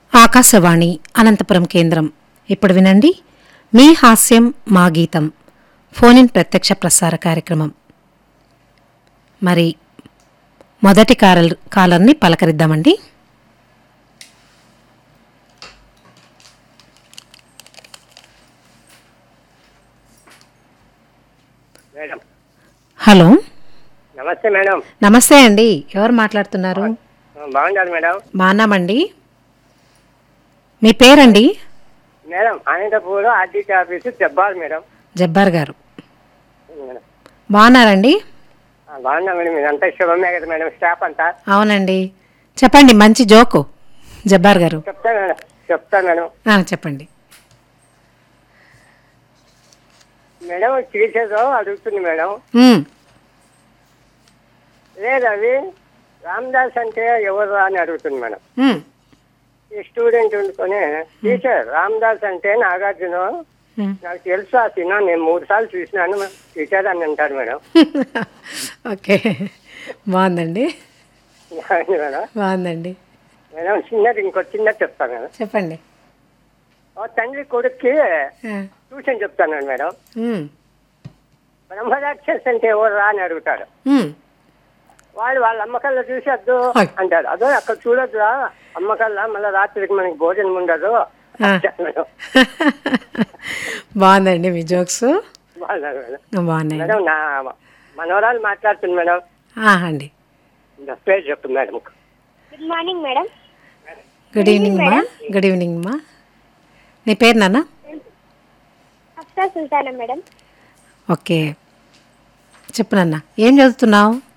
ఆకాశవాణి అనంతపురం కేంద్రం ఇప్పుడు వినండి మీ హాస్యం మా గీతం ఫోన్ ఇన్ ప్రత్యక్ష ప్రసార కార్యక్రమం మరి మొదటి కారల్ కాలర్ని పలకరిద్దామండి మేడం హలో నమస్తే మేడం నమస్తే అండి ఎవరు మాట్లాడుతున్నారు బాగుండాలి మేడం బాగున్నామండి మీ పేరండి మేడం అనంతపూర్ ఆర్టీసీ ఆఫీసు చెప్పాలి మేడం జబ్బార్ గారు మేడం బాగున్నారండి ఆ, బాగున్నా మేడం ఇదంతా శుభమే కదా మేడం స్టాఫ్ అంతా అవునండి చెప్పండి మంచి జోకు జబ్బార్ గారు చెప్తా మేడం చెప్తా మేడం ఆ, చెప్పండి మేడం టీచర్ అడుగుతుంది మేడం ఉమ్, లేదు అవి రామదాస్ అంటే ఎవరు అని అడుగుతుంది మేడం ఉమ్, ఈ స్టూడెంట్ ఉండుకొని టీచర్ రామదాస్ అంటే నాగార్జున ఉమ్. నాకు తెలుసు ఆ సినిమా నేను మూడు సార్లు చూసినాను టీచర్ అని అంటారు మేడం ఓకే బాగుందండి అవును మేడం బాగుందండి మేడం చిన్నది ఇంకో చిన్నది చెప్తాను మేడం చెప్పండి ఓ తండ్రి కొడుక్కి ఆ, ట్యూషన్ చెప్తాను మేడం ఉమ్, బ్రహ్మరాక్షస్ అంటే ఎవరు రా అని అడుగుతాడు ఉమ్. వాడు వాళ్ళ అమ్మకల్లా చూసేద్దు హాయ్. అంటాడు అదో అక్కడ చూడొద్దురా అమ్మకల్లా మళ్ళీ రాత్రికి మనకి భోజనం ఉండదు ఆ. అంటాడు మేడం. బాగుందండి మీ జోక్స్ బాగున్నారు మేడం బాగున్నాయి మేడం నా మనవరాలు మాట్లాడుతుంది మేడం ఆ, అండి నా పేరు చెప్పు madam good morning madam good evening మా గుడ్ ఈవినింగ్ మా నీ పేరు నాన్న అఫ్సా సుల్తానా మేడం ఓకే చెప్పు నాన్న ఏం చదువుతున్నావు